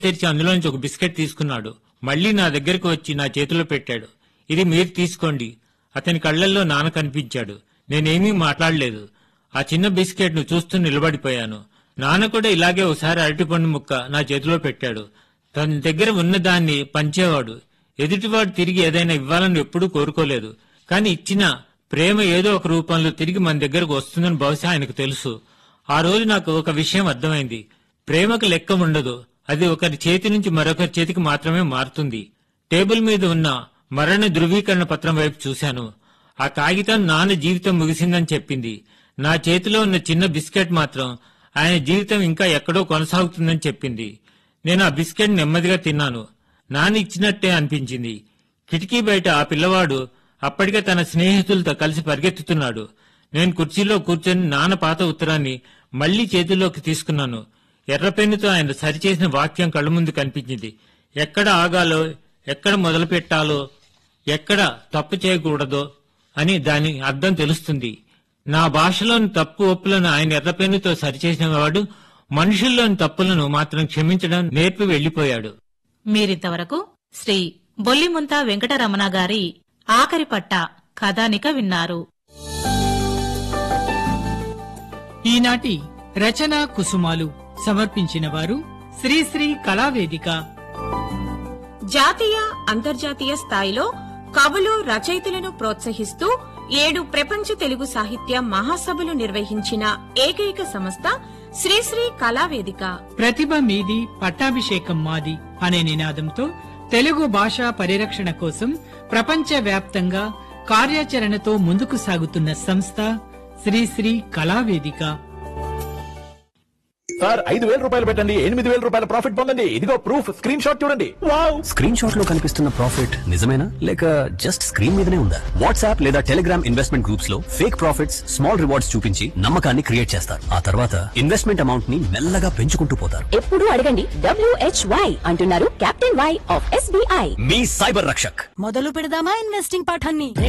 తెరిచి అందులోంచి ఒక బిస్కెట్ తీసుకున్నాడు మళ్ళీ నా దగ్గరకు వచ్చి నా చేతిలో పెట్టాడు ఇది మీరు తీసుకోండి అతని కళ్ళల్లో నాన్న కనిపించాడు నేనేమీ మాట్లాడలేదు ఆ చిన్న బిస్కెట్ ను చూస్తూ నిలబడిపోయాను నాన్న కూడా ఇలాగే ఒకసారి అరటిపండు ముక్క నా చేతిలో పెట్టాడు తన దగ్గర ఉన్న దాన్ని పంచేవాడు ఎదుటివాడు తిరిగి ఏదైనా ఇవ్వాలని ఎప్పుడూ కోరుకోలేదు కానీ ఇచ్చిన ప్రేమ ఏదో ఒక రూపంలో తిరిగి మన దగ్గరకు వస్తుందని బహుశా ఆయనకు తెలుసు ఆ రోజు నాకు ఒక విషయం అర్థమైంది ప్రేమకు లెక్క ఉండదు అది ఒకరి చేతి నుంచి మరొకరి చేతికి మాత్రమే మారుతుంది టేబుల్ మీద ఉన్న మరణ ధృవీకరణ పత్రం వైపు చూశాను ఆ కాగితం నాన్న జీవితం ముగిసిందని చెప్పింది నా చేతిలో ఉన్న చిన్న బిస్కెట్ మాత్రం ఆయన జీవితం ఇంకా ఎక్కడో కొనసాగుతుందని చెప్పింది నేను ఆ బిస్కెట్ నెమ్మదిగా తిన్నాను నాన్న ఇచ్చినట్టే అనిపించింది కిటికీ బయట ఆ పిల్లవాడు అప్పటికే తన స్నేహితులతో కలిసి పరిగెత్తుతున్నాడు నేను కుర్చీలో కూర్చొని నాన్న పాత ఉత్తరాన్ని మళ్లీ చేతిలోకి తీసుకున్నాను ఎర్ర పెన్నుతో ఆయన సరిచేసిన వాక్యం కళ్ళ ముందు కనిపించింది ఎక్కడ ఆగాలో ఎక్కడ మొదలు పెట్టాలో ఎక్కడ తప్పు చేయకూడదో అని దాని అర్థం తెలుస్తుంది నా భాషలోని తప్పు ఒప్పులను ఆయన ఎర్ర పెన్నుతో సరిచేసిన వాడు మనుషుల్లోని తప్పులను మాత్రం క్షమించడం నేర్పి వెళ్లిపోయాడు మీరింతవరకు శ్రీ బొల్లిముంత వెంకటరమణ గారి ఆఖరి పట్ట కథానిక విన్నారు ఈనాటి రచనా కుసుమాలు సమర్పించిన వారు శ్రీశ్రీ కళావేదిక జాతీయ అంతర్జాతీయ స్థాయిలో కవులు రచయితలను ప్రోత్సహిస్తూ ఏడు ప్రపంచ తెలుగు సాహిత్య మహాసభలు నిర్వహించిన ఏకైక సంస్థ శ్రీశ్రీ కళావేదిక ప్రతిభ మీది పట్టాభిషేకం మాది అనే నినాదంతో తెలుగు భాషా పరిరక్షణ కోసం ప్రపంచ వ్యాప్తంగా కార్యాచరణతో ముందుకు సాగుతున్న సంస్థ శ్రీశ్రీ కళావేదిక సార్ ఐదు వేల రూపాయలు పెట్టండి ఎనిమిది వేల రూపాయల ప్రాఫిట్ పొందండి ఇదిగో ప్రూఫ్ స్క్రీన్ షాట్ చూడండి వావ్ స్క్రీన్ షాట్ లో కనిపిస్తున్న ప్రాఫిట్ నిజమేనా లేక జస్ట్ స్క్రీన్ మీదనే ఉందా వాట్సాప్ లేదా టెలిగ్రామ్ ఇన్వెస్ట్మెంట్ గ్రూప్స్ లో ఫేక్ ప్రాఫిట్స్ స్మాల్ రివార్డ్స్ చూపించి నమ్మకాన్ని క్రియేట్ చేస్తారు ఆ తర్వాత ఇన్వెస్ట్మెంట్ అమౌంట్ ని మెల్లగా పెంచుకుంటూ పోతారు ఎప్పుడు అడగండి డబ్ల్యూహెచ్వై అంటున్నారు కెప్టెన్ వై ఆఫ్ ఎస్బీఐ మీ సైబర్ రక్షక్ మొదలు పెడదామా ఇన్వెస్టింగ్ పాఠాన్ని